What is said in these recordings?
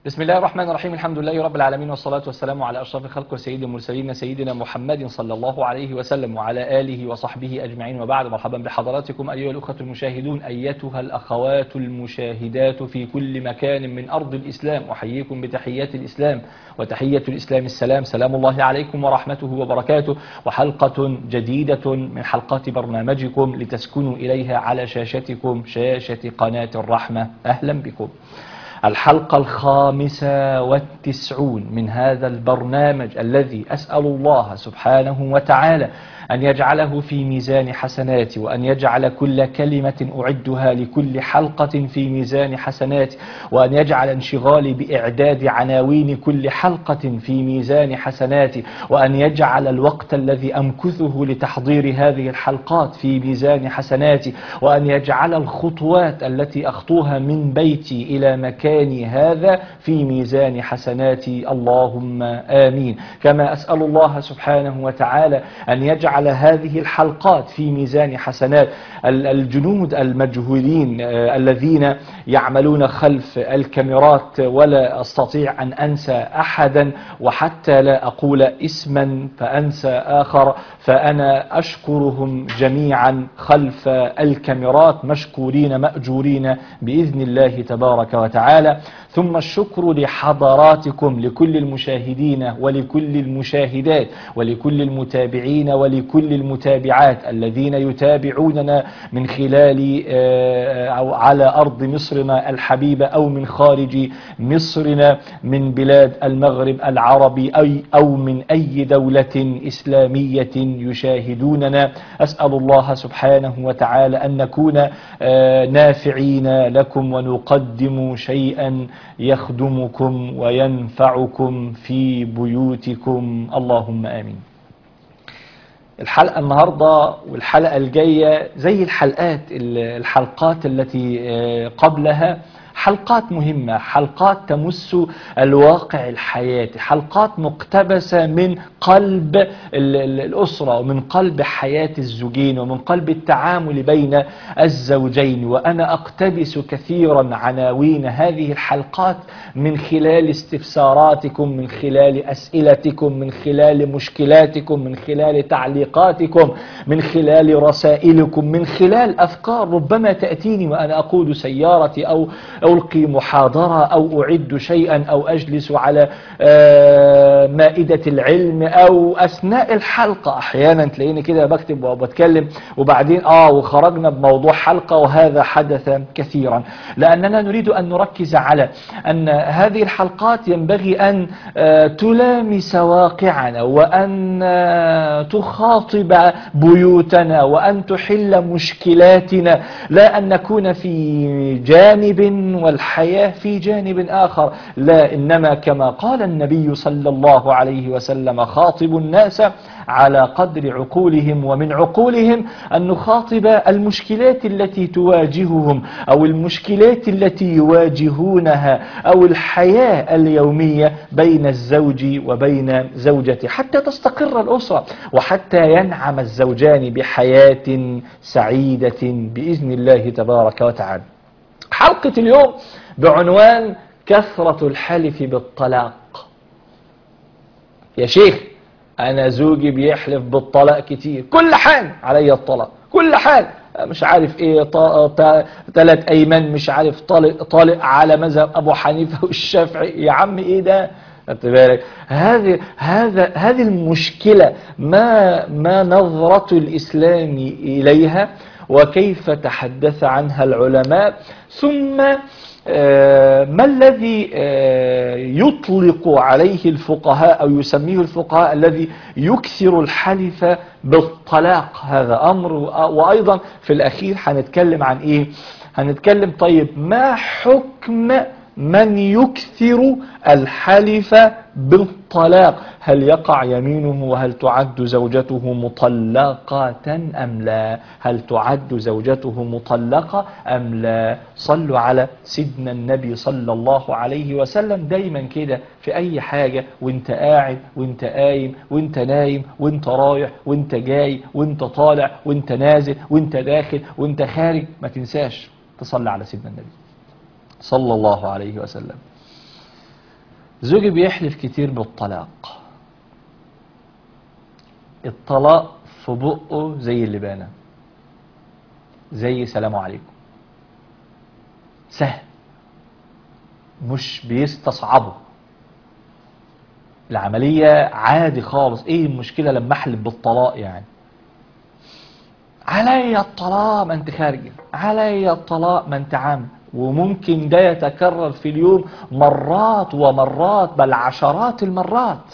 بسم الله الرحمن الرحيم الحمد لله رب العالمين والصلاة والسلام على أشرف الخلق وسيد المرسلين سيدنا محمد صلى الله عليه وسلم وعلى آله وصحبه أجمعين وبعد مرحبا بحضراتكم أيها الأخوة المشاهدون أيتها الأخوات المشاهدات في كل مكان من أرض الإسلام أحييكم بتحيات الإسلام وتحية الإسلام السلام سلام الله عليكم ورحمته وبركاته وحلقة جديدة من حلقات برنامجكم لتسكنوا إليها على شاشتكم شاشة قناة الرحمة أهلا بكم الحلقة الخامسة والتسعون من هذا البرنامج الذي أسأل الله سبحانه وتعالى أن يجعله في ميزان حسناتي وأن يجعل كل كلمة أعدها لكل حلقة في ميزان حسناتي وأن يجعل انشغالي بإعداد عناوين كل حلقة في ميزان حسناتي وأن يجعل الوقت الذي أمكثه لتحضير هذه الحلقات في ميزان حسناتي وأن يجعل الخطوات التي أخطوها من بيتي إلى مكاني هذا في ميزان حسناتي اللهم آمين كما أسأل الله سبحانه وتعالى أن يجعل على هذه الحلقات في ميزان حسنات الجنود المجهولين الذين يعملون خلف الكاميرات ولا أستطيع أن أنسى أحدا وحتى لا أقول اسما فأنسى آخر فأنا أشكرهم جميعا خلف الكاميرات مشكورين مأجورين بإذن الله تبارك وتعالى ثم الشكر لحضراتكم لكل المشاهدين ولكل المشاهدات ولكل المتابعين ولكل المتابعات الذين يتابعوننا من خلال أو على أرض مصرنا الحبيبة أو من خارج مصرنا من بلاد المغرب العربي أي أو من أي دولة إسلامية يشاهدوننا أسأل الله سبحانه وتعالى أن نكون نافعين لكم ونقدم شيئا يخدمكم وينفعكم في بيوتكم اللهم آمين الحلقة النهاردة والحلقة الجاية زي الحلقات الحلقات التي قبلها حلقات مهمة حلقات تمس الواقع الحياتي حلقات مقتبسة من قلب الأسرة ومن قلب حياة الزوجين ومن قلب التعامل بين الزوجين وأنا أقتبس كثيرا عناوين هذه الحلقات من خلال استفساراتكم من خلال أسئلتكم من خلال مشكلاتكم من خلال تعليقاتكم من خلال رسائلكم من خلال أفكار ربما تأتيني وأنا أقود سيارتي أو ألقي محاضرة أو أعد شيئا أو أجلس على مائدة العلم أو أثناء الحلقة أحيانا تلاقيني كده بكتب وبتكلم وبعدين آه وخرجنا بموضوع حلقة وهذا حدث كثيرا لأننا نريد أن نركز على أن هذه الحلقات ينبغي أن تلامس واقعنا وأن تخاطب بيوتنا وأن تحل مشكلاتنا لا أن نكون في جانب والحياة في جانب آخر لا إنما كما قال النبي صلى الله عليه وسلم خاطب الناس على قدر عقولهم ومن عقولهم أن نخاطب المشكلات التي تواجههم أو المشكلات التي يواجهونها أو الحياة اليومية بين الزوج وبين زوجته حتى تستقر الأسرة وحتى ينعم الزوجان بحياة سعيدة بإذن الله تبارك وتعالى حلقة اليوم بعنوان كثرة الحلف بالطلاق يا شيخ أنا زوجي بيحلف بالطلاق كتير كل حال علي الطلاق كل حال مش عارف ايه ثلاث ايمان مش عارف طالق, طالق على مذهب ابو حنيفه والشافعي يا عم ايه ده خدت بالك هذه هذا هذه المشكله ما ما نظره الاسلام اليها وكيف تحدث عنها العلماء ثم ما الذي يطلق عليه الفقهاء أو يسميه الفقهاء الذي يكثر الحلف بالطلاق هذا أمر وأيضا في الأخير هنتكلم عن إيه هنتكلم طيب ما حكم من يكثر الحلف بالطلاق هل يقع يمينه وهل تعد زوجته مطلقة أم لا هل تعد زوجته مطلقة أم لا صلوا على سيدنا النبي صلى الله عليه وسلم دايما كده في أي حاجة وانت قاعد وانت قايم وانت نايم وانت رايح وانت جاي وانت طالع وانت نازل وانت داخل وانت خارج ما تنساش تصلي على سيدنا النبي صلى الله عليه وسلم زوجي بيحلف كتير بالطلاق الطلاق في بقه زي اللبانة زي سلام عليكم سهل مش بيستصعبه العملية عادي خالص ايه المشكلة لما احلف بالطلاق يعني علي الطلاق ما انت خارجة علي الطلاق ما انت عام وممكن ده يتكرر في اليوم مرات ومرات بل عشرات المرات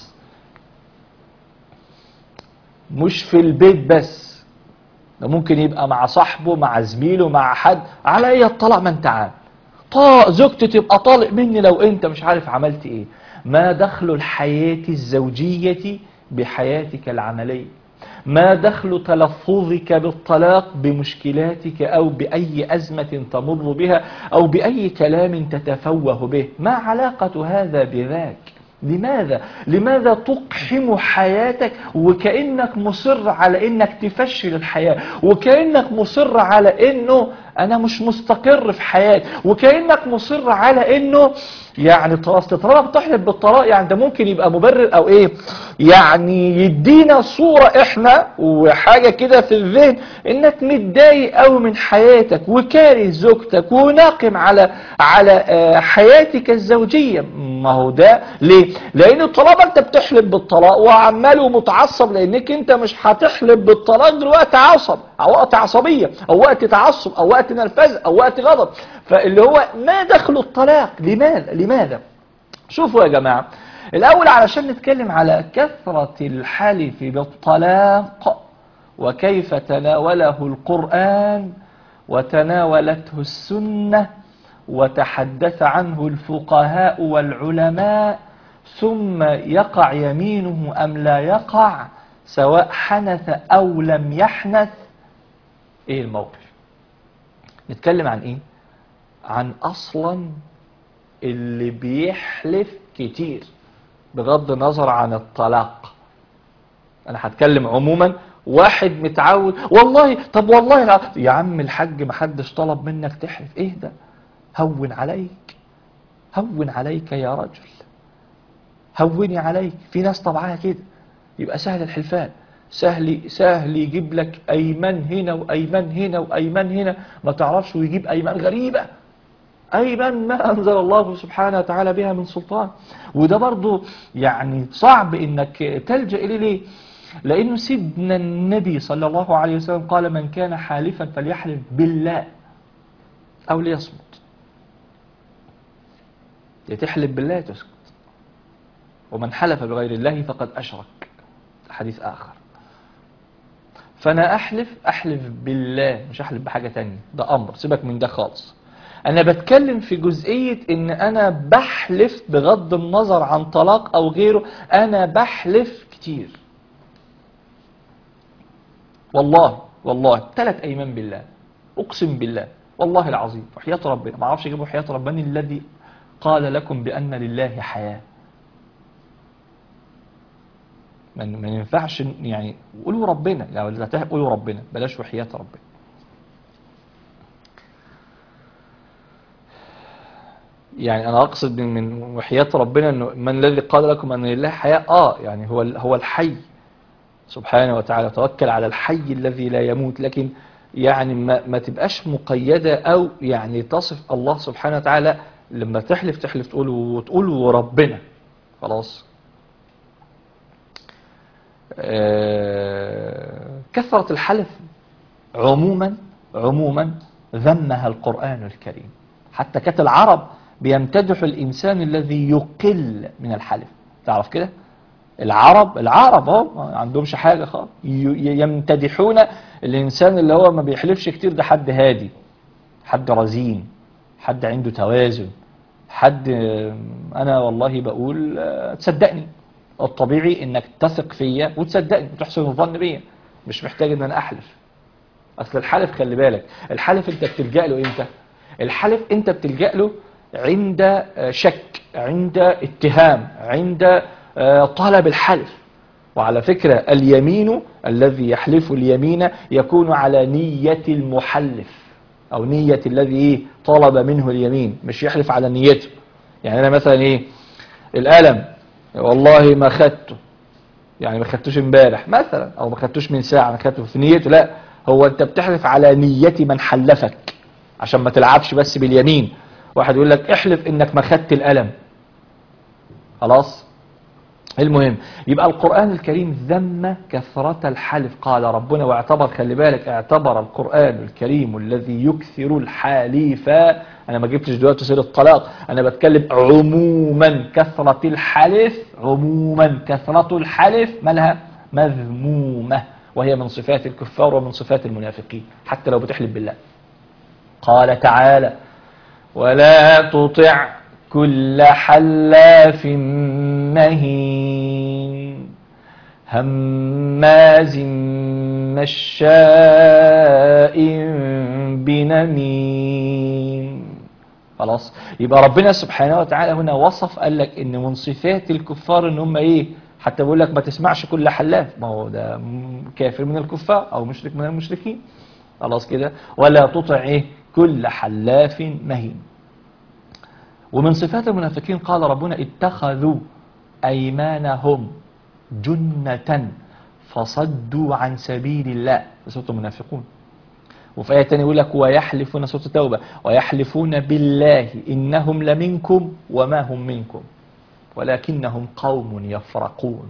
مش في البيت بس ده ممكن يبقى مع صاحبه مع زميله مع حد علي الطلاق ما انت عام طا زوجتي تبقى طالق مني لو انت مش عارف عملت ايه ما دخل الحياة الزوجية بحياتك العملية ما دخل تلفظك بالطلاق بمشكلاتك أو بأي أزمة تمر بها أو بأي كلام تتفوه به ما علاقة هذا بذاك لماذا؟ لماذا تقحم حياتك وكأنك مصر على انك تفشل الحياة وكأنك مصر على انه انا مش مستقر في حياتي وكأنك مصر على انه يعني خلاص طالما بتحلف بالطلاق يعني ده ممكن يبقى مبرر او ايه يعني يدينا صورة احنا وحاجة كده في الذهن انك متضايق قوي من حياتك وكاره زوجتك وناقم على على آه، حياتك الزوجية ما هو ده ليه لان طالما انت بتحلف بالطلاق وعمال ومتعصب لانك انت مش هتحلف بالطلاق دلوقتي عصب او وقت عصبية او وقت تعصب او وقت نرفزه او وقت غضب فاللي هو ما دخل الطلاق لماذا لماذا شوفوا يا جماعة الأول علشان نتكلم على كثرة الحلف بالطلاق وكيف تناوله القرآن وتناولته السنة وتحدث عنه الفقهاء والعلماء ثم يقع يمينه أم لا يقع سواء حنث أو لم يحنث إيه الموقف نتكلم عن إيه عن أصلا اللي بيحلف كتير بغض النظر عن الطلاق انا هتكلم عموما واحد متعود والله طب والله لا. يا عم الحاج ما حدش طلب منك تحلف ايه ده هون عليك هون عليك يا رجل هوني عليك في ناس طبعها كده يبقى سهل الحلفان سهل سهل يجيب لك ايمان هنا وايمان هنا وايمان هنا ما تعرفش ويجيب ايمان غريبه أيمن ما أنزل الله سبحانه وتعالى بها من سلطان وده برضو يعني صعب إنك تلجأ إليه ليه لأنه سيدنا النبي صلى الله عليه وسلم قال من كان حالفا فليحلف بالله أو ليصمت يا تحلف بالله تسكت ومن حلف بغير الله فقد أشرك حديث آخر فأنا أحلف أحلف بالله مش أحلف بحاجة تانية ده أمر سيبك من ده خالص أنا بتكلم في جزئية إن أنا بحلف بغض النظر عن طلاق أو غيره أنا بحلف كتير والله والله ثلاث أيمان بالله أقسم بالله والله العظيم وحياة ربنا ما أعرفش أجيبه حياة ربنا الذي قال لكم بأن لله حياة ما ما ينفعش يعني قولوا ربنا لو لا تح- قولوا ربنا بلاش وحياة ربنا يعني انا اقصد من من وحياة ربنا انه من الذي قال لكم ان لله حياة اه يعني هو ال- هو الحي سبحانه وتعالى توكل على الحي الذي لا يموت لكن يعني ما, ما تبقاش مقيدة او يعني تصف الله سبحانه وتعالى لما تحلف تحلف تقول وتقول وربنا خلاص آه، كثرة الحلف عموما عموما ذمها القرآن الكريم حتى كانت العرب بيمتدح الإنسان الذي يقل من الحلف تعرف كده العرب العرب اهو ما عندهمش حاجة خالص ي- يمتدحون الإنسان اللي هو ما بيحلفش كتير ده حد هادي حد رزين حد عنده توازن حد آه، أنا والله بقول آه، تصدقني الطبيعي إنك تثق فيا وتصدقني وتحسن الظن بيا مش محتاج إن أنا أحلف اصل الحلف خلي بالك الحلف انت بتلجأ له امتى الحلف انت بتلجأ له عند آه، شك عند اتهام عند آه، طلب الحلف وعلى فكرة اليمين الذي يحلف اليمين يكون على نية المحلف او نية الذي ايه طلب منه اليمين مش يحلف على نيته يعني انا مثلا ايه القلم والله ما خدته يعني ما خدتوش امبارح مثلا او ما خدتوش من ساعه انا خدته في نيته لا هو انت بتحلف على نية من حلفك عشان ما تلعبش بس باليمين واحد يقول لك احلف انك ما خدت القلم خلاص المهم يبقى القرآن الكريم ذم كثرة الحلف قال ربنا واعتبر خلي بالك اعتبر القرآن الكريم الذي يكثر الحليف أنا ما جبتش دلوقتي سير الطلاق أنا بتكلم عموما كثرة الحلف عموما كثرة الحلف مالها مذمومة وهي من صفات الكفار ومن صفات المنافقين حتى لو بتحلف بالله قال تعالى ولا تطع كل حلاف مهين هماز مشاء بنميم خلاص يبقى ربنا سبحانه وتعالى هنا وصف قال لك ان من صفات الكفار ان هم ايه حتى بيقول لك ما تسمعش كل حلاف ما هو ده كافر من الكفار او مشرك من المشركين خلاص كده ولا تطع ايه كل حلاف مهين ومن صفات المنافقين قال ربنا اتخذوا أيمانهم جنة فصدوا عن سبيل الله سورة المنافقون وفي آية تانية يقول لك ويحلفون سورة التوبة ويحلفون بالله إنهم لمنكم وما هم منكم ولكنهم قوم يفرقون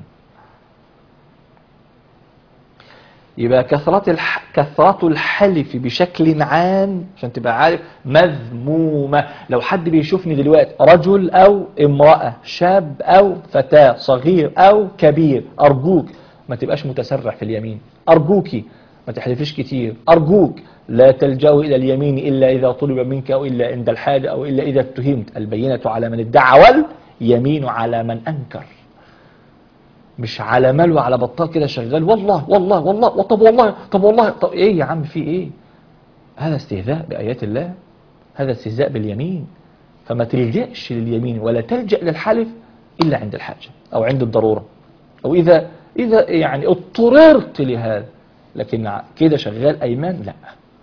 يبقى كثرة الح... كثرة الحلف بشكل عام عشان تبقى عارف مذمومة لو حد بيشوفني دلوقتي رجل أو امرأة شاب أو فتاة صغير أو كبير أرجوك ما تبقاش متسرع في اليمين أرجوكي ما تحلفيش كتير أرجوك لا تلجأوا إلى اليمين إلا إذا طلب منك أو إلا عند الحاجة أو إلا إذا اتهمت البينة على من ادعى واليمين على من أنكر مش على مال وعلى بطال كده شغال والله والله والله طب والله طب والله طب ايه يا عم في ايه هذا استهزاء بآيات الله هذا استهزاء باليمين فما تلجأش لليمين ولا تلجأ للحلف إلا عند الحاجة أو عند الضرورة أو إذا إذا يعني اضطررت لهذا لكن كده شغال أيمان لا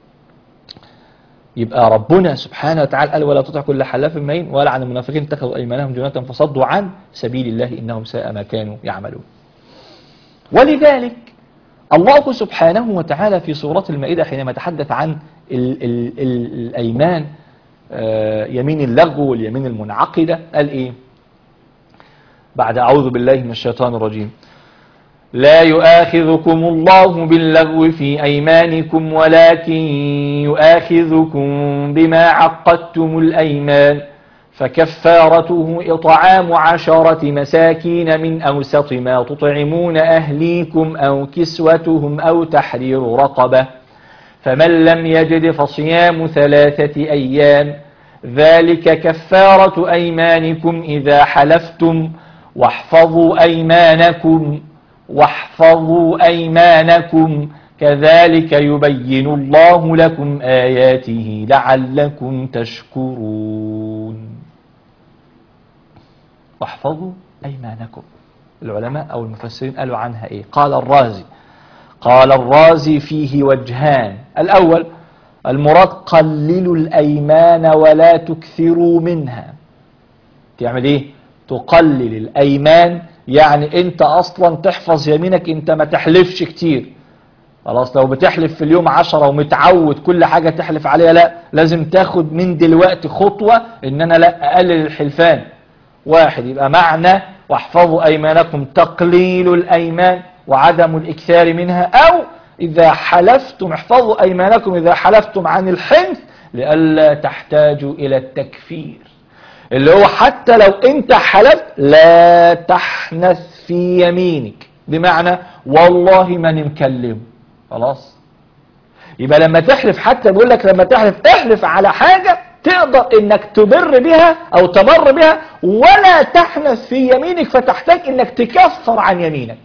يبقى ربنا سبحانه وتعالى قال ولا تطع كل حلاف مهين ولا عن المنافقين اتخذوا ايمانهم جنة فصدوا عن سبيل الله انهم ساء ما كانوا يعملون. ولذلك الله سبحانه وتعالى في سورة المائدة حينما تحدث عن ال ال ال الايمان آه يمين اللغو واليمين المنعقدة قال ايه؟ بعد اعوذ بالله من الشيطان الرجيم. لا يؤاخذكم الله باللغو في أيمانكم ولكن يؤاخذكم بما عقدتم الأيمان فكفارته إطعام عشرة مساكين من أوسط ما تطعمون أهليكم أو كسوتهم أو تحرير رقبة فمن لم يجد فصيام ثلاثة أيام ذلك كفارة أيمانكم إذا حلفتم واحفظوا أيمانكم واحفظوا أيمانكم كذلك يبين الله لكم آياته لعلكم تشكرون واحفظوا أيمانكم العلماء أو المفسرين قالوا عنها إيه قال الرازي قال الرازي فيه وجهان الأول المراد قللوا الأيمان ولا تكثروا منها تعمل إيه تقلل الأيمان يعني انت اصلا تحفظ يمينك انت ما تحلفش كتير خلاص لو بتحلف في اليوم عشرة ومتعود كل حاجة تحلف عليها لا لازم تاخد من دلوقتي خطوة ان انا لا اقلل الحلفان واحد يبقى معنى واحفظوا ايمانكم تقليل الايمان وعدم الاكثار منها او اذا حلفتم احفظوا ايمانكم اذا حلفتم عن الحنث لئلا تحتاجوا الى التكفير اللي هو حتى لو انت حلفت لا تحنث في يمينك بمعنى والله ما مكلمه خلاص يبقى لما تحلف حتى بيقول لك لما تحلف احلف على حاجة تقدر انك تبر بها او تبر بها ولا تحنث في يمينك فتحتاج انك تكفر عن يمينك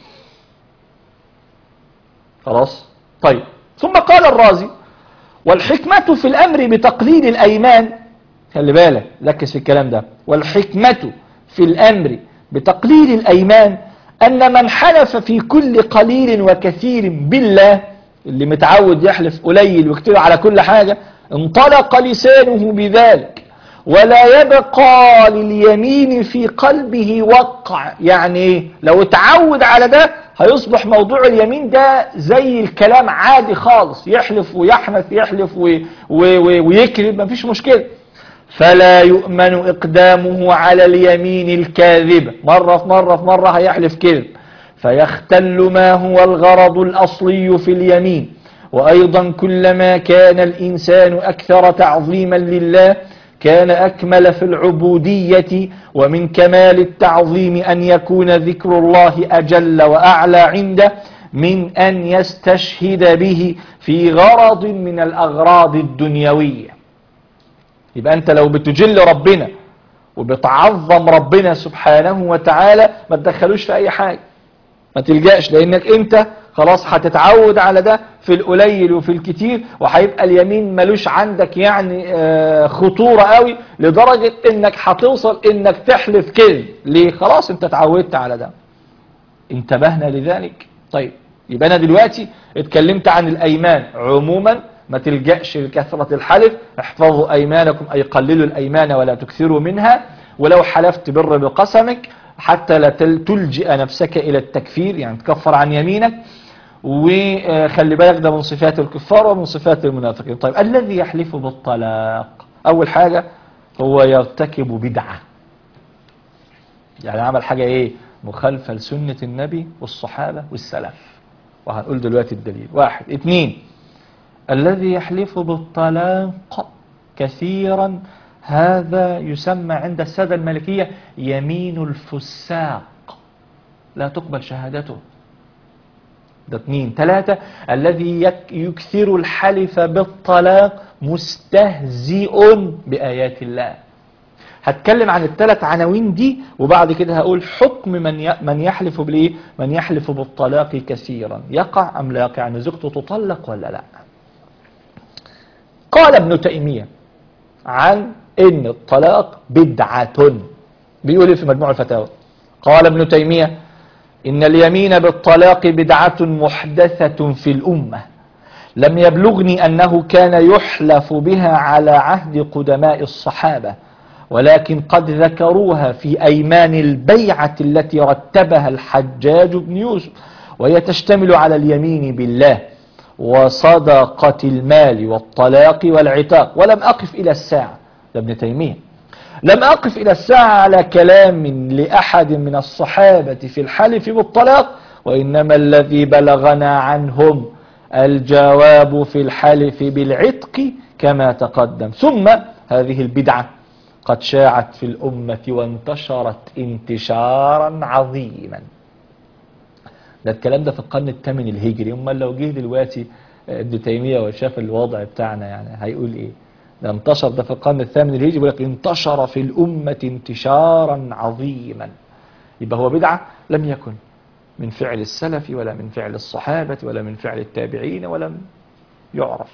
خلاص طيب ثم قال الرازي والحكمة في الامر بتقليل الايمان خلي بالك ركز في الكلام ده والحكمة في الأمر بتقليل الأيمان أن من حلف في كل قليل وكثير بالله اللي متعود يحلف قليل وكتير على كل حاجة انطلق لسانه بذلك ولا يبقى لليمين في قلبه وقع يعني إيه؟ لو اتعود على ده هيصبح موضوع اليمين ده زي الكلام عادي خالص يحلف ويحنث يحلف وي وي وي ويكذب مفيش مشكلة فلا يؤمن إقدامه على اليمين الكاذبة مرة في مرة في مرة هيحلف كذب فيختل ما هو الغرض الأصلي في اليمين وأيضا كلما كان الإنسان أكثر تعظيما لله كان أكمل في العبودية ومن كمال التعظيم أن يكون ذكر الله أجل وأعلى عنده من أن يستشهد به في غرض من الأغراض الدنيوية يبقى أنت لو بتجل ربنا وبتعظم ربنا سبحانه وتعالى ما تدخلوش في أي حاجة ما تلجأش لأنك أنت خلاص هتتعود على ده في القليل وفي الكتير وهيبقى اليمين ملوش عندك يعني آه، خطورة قوي لدرجة انك هتوصل انك تحلف كذب ليه خلاص انت اتعودت على ده انتبهنا لذلك طيب يبقى انا دلوقتي اتكلمت عن الايمان عموما ما تلجأش لكثرة الحلف احفظوا ايمانكم اي قللوا الايمان ولا تكثروا منها ولو حلفت بر بقسمك حتى لا تل- تلجئ نفسك الى التكفير يعني تكفر عن يمينك وخلي بالك ده من صفات الكفار ومن صفات المنافقين طيب الذي يحلف بالطلاق اول حاجة هو يرتكب بدعة يعني عمل حاجة ايه مخالفة لسنة النبي والصحابة والسلف وهنقول دلوقتي الدليل واحد اتنين الذي يحلف بالطلاق كثيرا هذا يسمى عند السادة المالكية يمين الفساق لا تقبل شهادته ده اتنين تلاتة الذي يك- يكثر الحلف بالطلاق مستهزئ بآيات الله هتكلم عن الثلاث عناوين دي وبعد كده هقول حكم من ي- من يحلف بالايه من يحلف بالطلاق كثيرا يقع ام لا يقع ان زوجته تطلق ولا لا قال ابن تيميه عن ان الطلاق بدعه بيقول إيه في مجموع الفتاوى قال ابن تيميه ان اليمين بالطلاق بدعه محدثه في الامه لم يبلغني انه كان يحلف بها على عهد قدماء الصحابه ولكن قد ذكروها في ايمان البيعه التي رتبها الحجاج بن يوسف وهي تشتمل على اليمين بالله وصدقه المال والطلاق والعتاق ولم اقف الى الساعه ده ابن تيميه لم أقف إلى الساعة على كلام لأحد من الصحابة في الحلف بالطلاق وإنما الذي بلغنا عنهم الجواب في الحلف بالعتق كما تقدم ثم هذه البدعة قد شاعت في الأمة وانتشرت انتشارا عظيما ده الكلام ده في القرن الثامن الهجري امال لو جه دلوقتي ابن تيميه وشاف الوضع بتاعنا يعني هيقول ايه ده انتشر ده في القرن الثامن الهجري بيقول لك انتشر في الامه انتشارا عظيما يبقى هو بدعه لم يكن من فعل السلف ولا من فعل الصحابه ولا من فعل التابعين ولم يعرف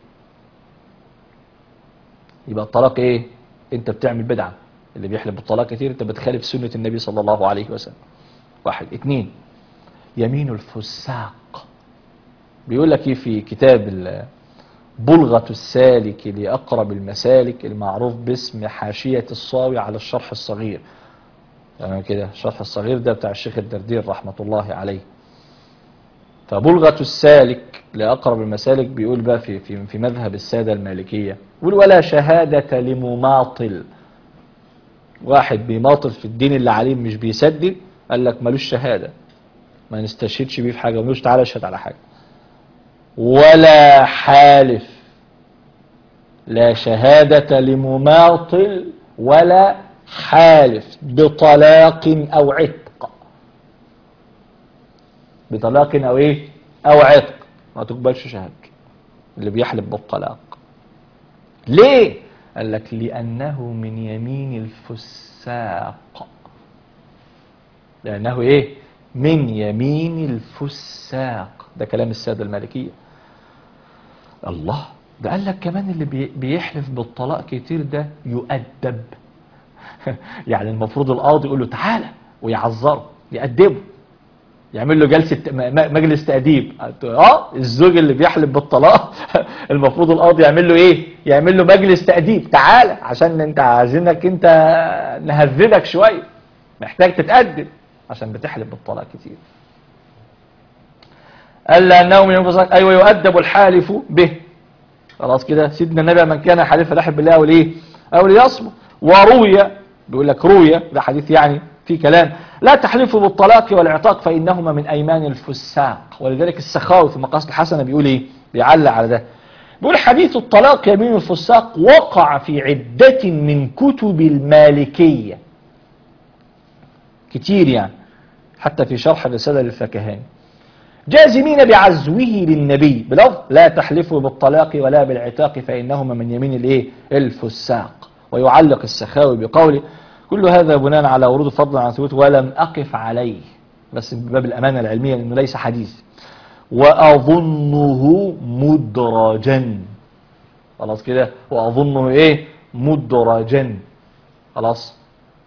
يبقى الطلاق ايه انت بتعمل بدعه اللي بيحلف بالطلاق كتير انت بتخالف سنه النبي صلى الله عليه وسلم واحد اتنين يمين الفساق بيقول لك ايه في كتاب ال- بلغة السالك لأقرب المسالك المعروف باسم حاشية الصاوي على الشرح الصغير تمام كده الشرح الصغير ده بتاع الشيخ الدردير رحمة الله عليه فبلغة السالك لأقرب المسالك بيقول بقى في في في مذهب السادة المالكية بيقول ولا شهادة لمماطل واحد بيماطل في الدين اللي عليه مش بيسدد قال لك ملوش شهادة ما نستشهدش بيه في حاجة ملوش تعالى اشهد على حاجة ولا حالف لا شهادة لمماطل ولا حالف بطلاق أو عتق بطلاق أو إيه أو عتق ما تقبلش شهادة اللي بيحلف بالطلاق ليه قال لك لأنه من يمين الفساق لأنه إيه من يمين الفساق ده كلام السادة المالكية الله ده قال لك كمان اللي بي- بيحلف بالطلاق كتير ده يؤدب يعني المفروض القاضي يقول له تعالى ويعذره يأدبه يعمل له جلسة م- م- مجلس تأديب اه الزوج اللي بيحلف بالطلاق المفروض القاضي يعمل له ايه يعمل له مجلس تأديب تعالى عشان انت عايزينك انت نهذبك شوية محتاج تتأدب عشان بتحلف بالطلاق كتير قال لأنه من ينفذ أيوة يؤدب الحالف به خلاص كده سيدنا النبي من كان حالفا يحب بالله أو ليه أو ليصمت وروي بيقول لك روي ده حديث يعني في كلام لا تحلفوا بالطلاق والعتاق فإنهما من أيمان الفساق ولذلك السخاوي في مقاصد الحسنة بيقول إيه بيعلق على ده بيقول حديث الطلاق يمين الفساق وقع في عدة من كتب المالكية كتير يعني حتى في شرح الرسالة للفكهاني جازمين بعزوه للنبي بلفظ لا تحلفوا بالطلاق ولا بالعتاق فإنهما من يمين الايه الفساق ويعلق السخاوي بقوله كل هذا بناء على ورود فضل عن ثبوت ولم أقف عليه بس بباب الأمانة العلمية لأنه ليس حديث وأظنه مدرجا خلاص كده وأظنه إيه مدرجا خلاص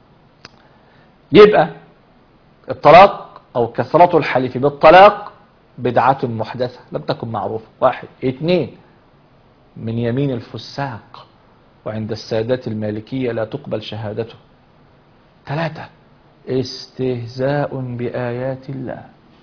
يبقى الطلاق أو كثرة الحلف بالطلاق بدعة محدثة لم تكن معروفة واحد اثنين من يمين الفساق وعند السادات المالكية لا تقبل شهادته ثلاثة استهزاء بآيات الله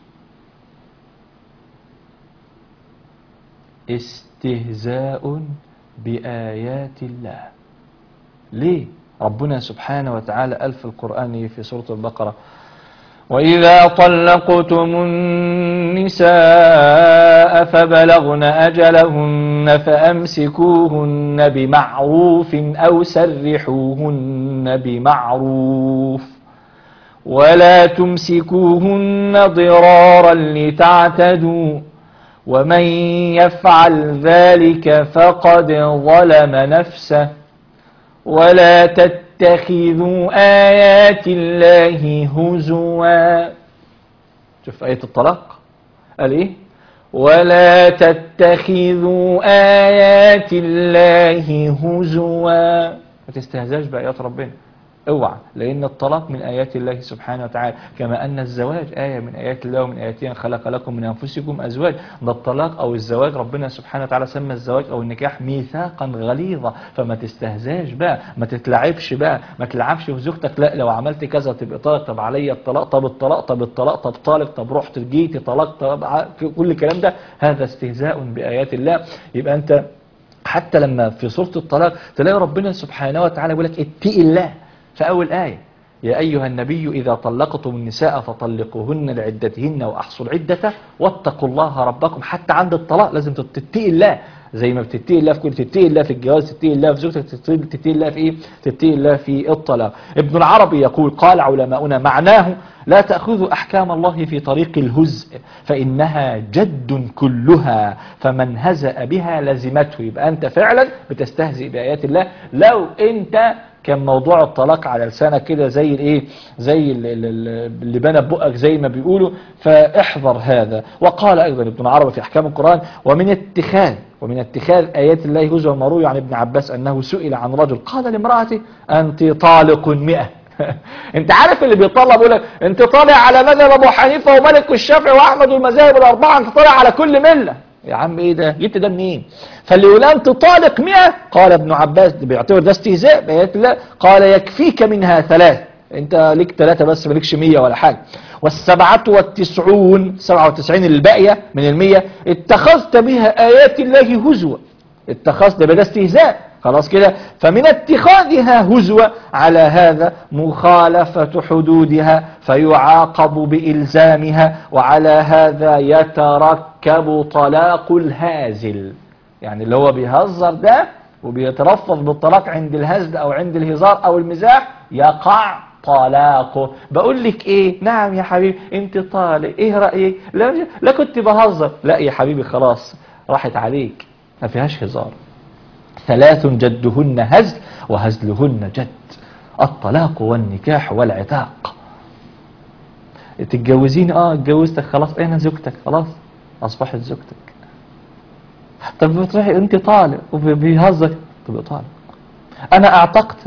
استهزاء بآيات الله ليه ربنا سبحانه وتعالى قال في القرآن في سورة البقرة وإذا طلقتم النساء فبلغن أجلهن فأمسكوهن بمعروف أو سرحوهن بمعروف ولا تمسكوهن ضرارا لتعتدوا ومن يفعل ذلك فقد ظلم نفسه ولا تتخذوا آيات الله هزوا شوف آية الطلاق قال إيه ولا تتخذوا آيات الله هزوا ما تستهزاش بآيات ربنا اوعى لأن الطلاق من آيات الله سبحانه وتعالى كما أن الزواج آية من آيات الله ومن آياته أن خلق لكم من أنفسكم أزواج ده الطلاق أو الزواج ربنا سبحانه وتعالى سمى الزواج أو النكاح ميثاقا غليظا فما تستهزاش بقى ما تتلعبش بقى ما تلعبش في زوجتك لا لو عملت كذا تبقى طالق طب عليا الطلاق طب الطلاق طب الطلاق طب طالق طب رحت جيتي طلاق طب ع- كل الكلام ده هذا استهزاء بآيات الله يبقى أنت حتى لما في سورة الطلاق تلاقي ربنا سبحانه وتعالى يقول لك اتقي الله في أول آية يا أيها النبي إذا طلقتم النساء فطلقوهن لعدتهن وأحصوا العدة واتقوا الله ربكم حتى عند الطلاق لازم تتقي الله زي ما بتتقي الله في كل تتقي الله في الجواز تتقي الله في زوجتك تتقي تتقي الله في ايه تتقي الله في الطلاق ابن العربي يقول قال علماؤنا معناه لا تأخذوا أحكام الله في طريق الهزء فإنها جد كلها فمن هزأ بها لزمته يبقى أنت فعلا بتستهزئ بآيات الله لو أنت كان موضوع الطلاق على لسانك كده زي الايه زي ال- ال- ال- اللي بنى بقك زي ما بيقولوا فاحذر هذا وقال ايضا ابن عربي في احكام القران ومن اتخاذ ومن اتخاذ ايات الله هزوا المروي عن ابن عباس انه سئل عن رجل قال لامراته انت طالق مئة انت عارف اللي بيطلع بيقول لك انت طالع على مذهب ابو حنيفه ومالك والشافعي واحمد والمذاهب الاربعه انت طالع على كل مله يا عم ايه ده جبت ده منين فاللي يقول انت طالق 100 قال ابن عباس ده بيعتبر ده استهزاء بايات الله قال يكفيك منها ثلاث انت ليك ثلاثة بس مالكش 100 ولا حاجة والسبعة والتسعون 97 الباقية من المية اتخذت بها آيات الله هزوا اتخذت بدا استهزاء خلاص كده فمن اتخاذها هزوة على هذا مخالفة حدودها فيعاقب بإلزامها وعلى هذا يتركب طلاق الهازل يعني اللي هو بيهزر ده وبيترفض بالطلاق عند الهزل او عند الهزار او المزاح يقع طلاقه بقول لك ايه نعم يا حبيبي انت طالق ايه رأيك لا, لا كنت بهزر لا يا حبيبي خلاص راحت عليك ما فيهاش هزار ثلاث جدهن هزل وهزلهن جد الطلاق والنكاح والعتاق تتجوزين اه اتجوزتك خلاص اين زوجتك خلاص اصبحت زوجتك طب بتروحي انت طالق وبيهزك تبقى طالق انا اعتقت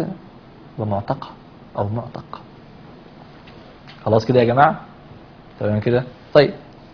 ومعتقة او معتق خلاص كده يا جماعة تمام كده طيب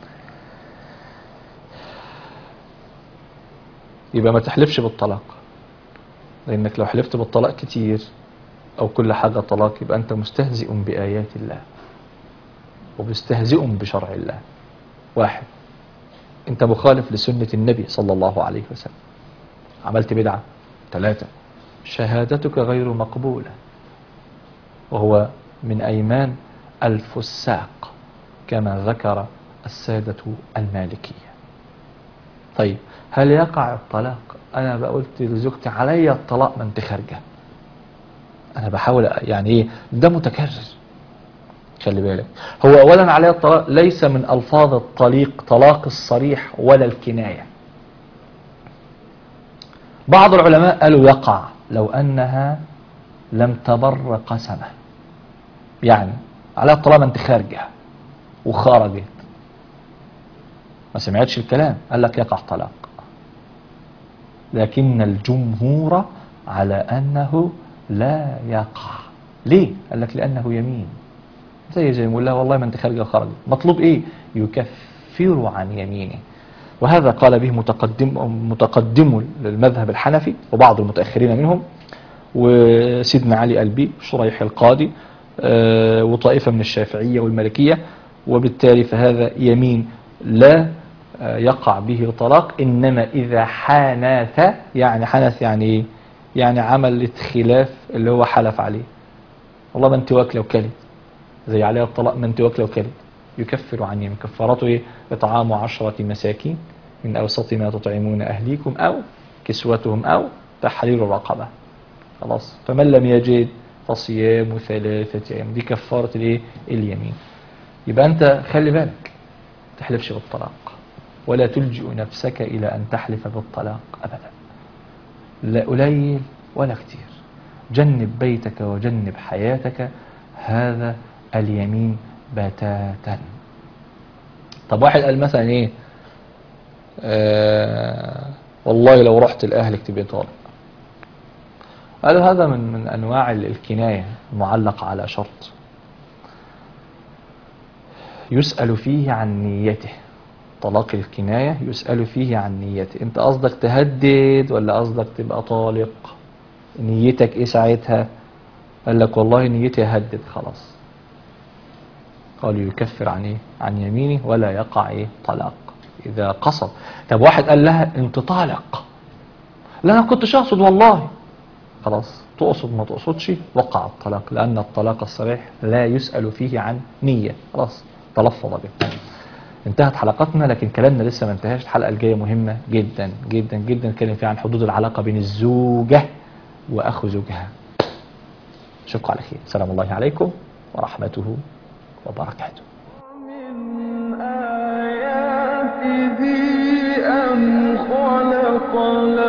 يبقى ما تحلفش بالطلاق لأنك لو حلفت بالطلاق كتير أو كل حاجة طلاق يبقى أنت مستهزئ بآيات الله ومستهزئ بشرع الله واحد أنت مخالف لسنة النبي صلى الله عليه وسلم عملت بدعة ثلاثة شهادتك غير مقبولة وهو من أيمان الفساق كما ذكر السادة المالكية طيب هل يقع الطلاق أنا بقولت لزوجتي علي الطلاق ما انت خارجة أنا بحاول يعني إيه ده متكرر خلي بالك هو أولا علي الطلاق ليس من ألفاظ الطليق طلاق الصريح ولا الكناية بعض العلماء قالوا يقع لو أنها لم تبر قسمه يعني عليها الطلاق ما انت خارجة وخرجت ما سمعتش الكلام قال لك يقع طلاق لكن الجمهور على أنه لا يقع ليه؟ قال لك لأنه يمين زي زي ما يقول لها والله ما انت خارجة وخرجت مطلوب ايه؟ يكفر عن يمينه وهذا قال به متقدم متقدم للمذهب الحنفي وبعض المتأخرين منهم وسيدنا علي البي شريح القاضي آه، وطائفة من الشافعية والمالكية وبالتالي فهذا يمين لا آه، يقع به طلاق إنما إذا حانث يعني حنث يعني إيه؟ يعني عملت خلاف اللي هو حلف عليه والله ما انت واكله وكلت زي عليها الطلاق ما انت واكله وكلت يكفر عن يمين كفارته ايه اطعام عشرة مساكين من اوسط ما تطعمون اهليكم او كسوتهم او تحرير رقبة خلاص فمن لم يجد فصيام ثلاثة ايام دي كفارة الايه اليمين يبقى انت خلي بالك تحلفش بالطلاق ولا تلجئ نفسك الى ان تحلف بالطلاق ابدا لا قليل ولا كتير جنب بيتك وجنب حياتك هذا اليمين بتاتا طب واحد قال مثلا ايه آه والله لو رحت لأهلك تبقى طالق قالوا هذا من من أنواع الكناية المعلقة على شرط يسأل فيه عن نيته طلاق الكناية يسأل فيه عن نيته انت قصدك تهدد ولا قصدك تبقى طالق نيتك ايه ساعتها قال لك والله نيتي هدد خلاص قالوا يكفر عن ايه عن يمينه ولا يقع ايه طلاق اذا قصد طب واحد قال لها انت طالق لا انا كنتش اقصد والله خلاص تقصد ما تقصدش وقع الطلاق لان الطلاق الصريح لا يسأل فيه عن نية خلاص تلفظ به انتهت حلقتنا لكن كلامنا لسه ما انتهاش الحلقة الجاية مهمة جدا جدا جدا نتكلم فيها عن حدود العلاقة بين الزوجة وأخو زوجها أشوفكم على خير سلام الله عليكم ورحمته وبركاته من آياته أن خلق